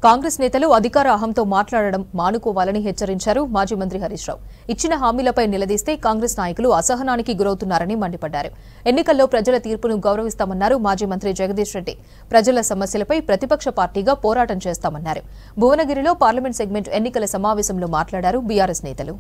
కాంగ్రెస్ నేతలు అధికార అహంతో మాట్లాడడం మానుకోవాలని హెచ్చరించారు మాజీ మంత్రి హరీష్ రావు ఇచ్చిన హామీలపై నిలదీస్తే కాంగ్రెస్ నాయకులు అసహనానికి గురవుతున్నారని మండిపడ్డారు ఎన్నికల్లో ప్రజల తీర్పును గౌరవిస్తామన్నారు మాజీ మంత్రి జగదీష్ రెడ్డి ప్రజల సమస్యలపై ప్రతిపక్ష పార్టీగా పోరాటం చేస్తామన్నారు భువనగిరిలో పార్లమెంట్ సెగ్మెంట్ ఎన్నికల సమావేశంలో మాట్లాడారు బీఆర్ఎస్ నేతలు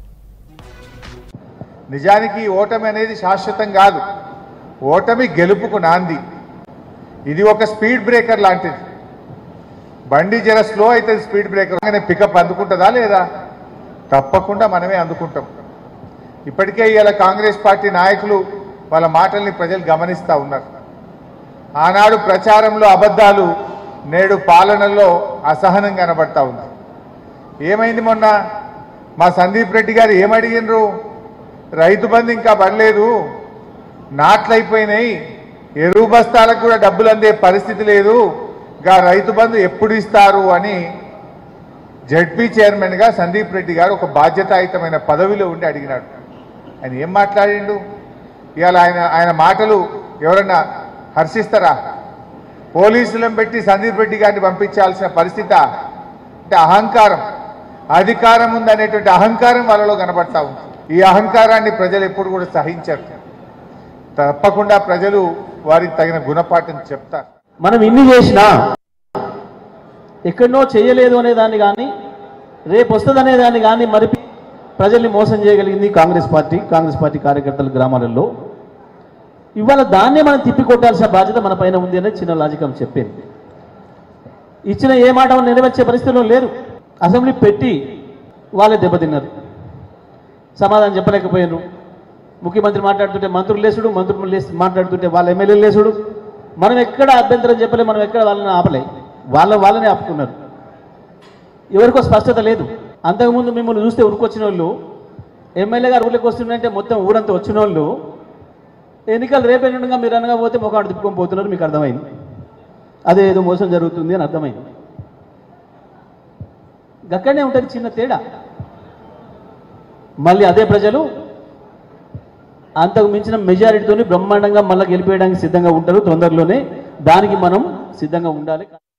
నిజానికి ఓటమి అనేది శాశ్వతం కాదు ఓటమి గెలుపుకు నాంది ఇది ఒక స్పీడ్ బ్రేకర్ లాంటిది బండి జర స్లో అవుతుంది స్పీడ్ బ్రేకర్ కానీ పికప్ అందుకుంటుందా లేదా తప్పకుండా మనమే అందుకుంటాం ఇప్పటికే ఇవాళ కాంగ్రెస్ పార్టీ నాయకులు వాళ్ళ మాటల్ని ప్రజలు గమనిస్తూ ఉన్నారు ఆనాడు ప్రచారంలో అబద్ధాలు నేడు పాలనలో అసహనం కనబడతా ఉంది ఏమైంది మొన్న మా సందీప్ రెడ్డి గారు ఏమడిగినరు రైతు బంధు ఇంకా పడలేదు నాట్లు అయిపోయినాయి ఎరువు బస్తాలకు కూడా డబ్బులు అందే పరిస్థితి లేదు గా రైతు బంధు ఎప్పుడు ఇస్తారు అని జడ్పీ చైర్మన్గా సందీప్ రెడ్డి గారు ఒక బాధ్యతాయుతమైన పదవిలో ఉండి అడిగినాడు ఆయన ఏం మాట్లాడిండు ఇవాళ ఆయన ఆయన మాటలు ఎవరన్నా హర్షిస్తారా పోలీసులను పెట్టి సందీప్ రెడ్డి గారిని పంపించాల్సిన పరిస్థితి అంటే అహంకారం అధికారం ఉందనేటువంటి అహంకారం వాళ్ళలో కనబడతా ఉంది ఈ అహంకారాన్ని ప్రజలు ఎప్పుడు కూడా సహించరు తప్పకుండా ప్రజలు వారికి తగిన గుణపాఠం చెప్తారు మనం ఇన్ని చేసినా ఎక్కడనో చేయలేదు అనే దాన్ని కానీ రేపు వస్తుందనే దాన్ని కానీ మరిపి ప్రజల్ని మోసం చేయగలిగింది కాంగ్రెస్ పార్టీ కాంగ్రెస్ పార్టీ కార్యకర్తల గ్రామాలలో ఇవాళ దాన్నే మనం తిప్పికొట్టాల్సిన బాధ్యత మన పైన ఉంది అనేది చిన్న లాజిక్ అని చెప్పింది ఇచ్చిన ఏ మాట నెరవేర్చే పరిస్థితిలో లేరు అసెంబ్లీ పెట్టి వాళ్ళే దెబ్బతిన్నారు సమాధానం చెప్పలేకపోయారు ముఖ్యమంత్రి మాట్లాడుతుంటే మంత్రులు లేసుడు మంత్రులు లేసి మాట్లాడుతుంటే వాళ్ళ ఎమ్మెల్యేలు లేసుడు మనం ఎక్కడ అభ్యంతరం చెప్పలే మనం ఎక్కడ వాళ్ళని ఆపలే వాళ్ళ వాళ్ళనే ఆపుకున్నారు ఎవరికో స్పష్టత లేదు అంతకుముందు మిమ్మల్ని చూస్తే ఉరికొచ్చిన వాళ్ళు ఎమ్మెల్యే గారు ఊళ్ళకి వస్తుందంటే మొత్తం ఊరంతా వచ్చిన వాళ్ళు ఎన్నికలు రేపే నుండిగా మీరు అనగా పోతే ముఖం తిప్పుకొని పోతున్నారు మీకు అర్థమైంది అదే ఏదో మోసం జరుగుతుంది అని అర్థమైంది గక్కడనే ఉంటుంది చిన్న తేడా మళ్ళీ అదే ప్రజలు అంతకు మించిన మెజారిటీతోని బ్రహ్మాండంగా మళ్ళీ గెలిపేయడానికి సిద్ధంగా ఉంటారు తొందరలోనే దానికి మనం సిద్ధంగా ఉండాలి